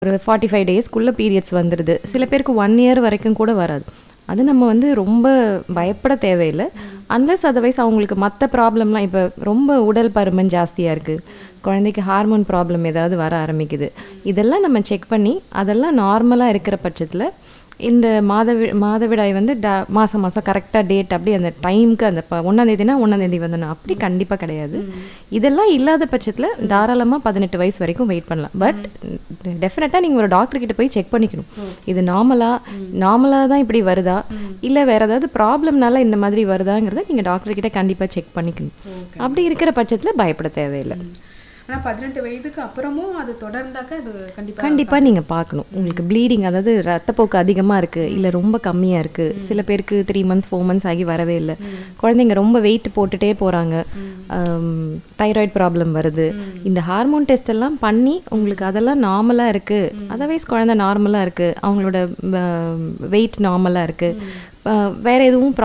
ஒரு forty five டேஸ்க்குள்ளே periods வந்துடுது சில பேருக்கு ஒன் இயர் வரைக்கும் கூட வராது அது நம்ம வந்து ரொம்ப பயப்பட தேவையில்லை அன்லெஸ் அதர்வைஸ் அவங்களுக்கு மற்ற ப்ராப்ளம்லாம் இப்போ ரொம்ப உடல் பருமன் ஜாஸ்தியாக இருக்குது குழந்தைக்கு ஹார்மோன் ப்ராப்ளம் ஏதாவது வர ஆரம்பிக்குது இதெல்லாம் நம்ம செக் பண்ணி அதெல்லாம் நார்மலாக இருக்கிற பட்சத்தில் இந்த மாதவி மாதவிடாய் வந்து ட மாதம் மாதம் கரெக்டாக டேட் அப்படி அந்த டைமுக்கு அந்த ப ஒன்றாந்தேதினா ஒன்றாந்தேதி வந்துடணும் அப்படி கண்டிப்பாக கிடையாது இதெல்லாம் இல்லாத பட்சத்தில் தாராளமாக பதினெட்டு வயசு வரைக்கும் வெயிட் பண்ணலாம் பட் டெஃபினட்டாக நீங்கள் ஒரு டாக்டர் கிட்ட போய் செக் பண்ணிக்கணும் இது நார்மலாக நார்மலாக தான் இப்படி வருதா இல்லை வேற ஏதாவது ப்ராப்ளம்னால இந்த மாதிரி வருதாங்கிறத நீங்கள் டாக்டர் கிட்ட கண்டிப்பாக செக் பண்ணிக்கணும் அப்படி இருக்கிற பட்சத்தில் பயப்பட தேவையில்லை ஆனா பதினெட்டு வயதுக்கு அப்புறமும் அது தொடர்ந்தாக்க அது கண்டிப்பா கண்டிப்பா நீங்க பார்க்கணும் உங்களுக்கு ப்ளீடிங் அதாவது ரத்தப்போக்கு அதிகமா இருக்கு இல்ல ரொம்ப கம்மியா இருக்கு சில பேருக்கு த்ரீ மந்த்ஸ் ஃபோர் மந்த்ஸ் ஆகி வரவே இல்லை குழந்தைங்க ரொம்ப வெயிட் போட்டுட்டே போறாங்க தைராய்டு ப்ராப்ளம் வருது இந்த ஹார்மோன் டெஸ்ட் எல்லாம் பண்ணி உங்களுக்கு அதெல்லாம் நார்மலா இருக்கு அதர்வைஸ் குழந்தை நார்மலா இருக்கு அவங்களோட வெயிட் நார்மலா இருக்கு அஹ் வேற எதுவும்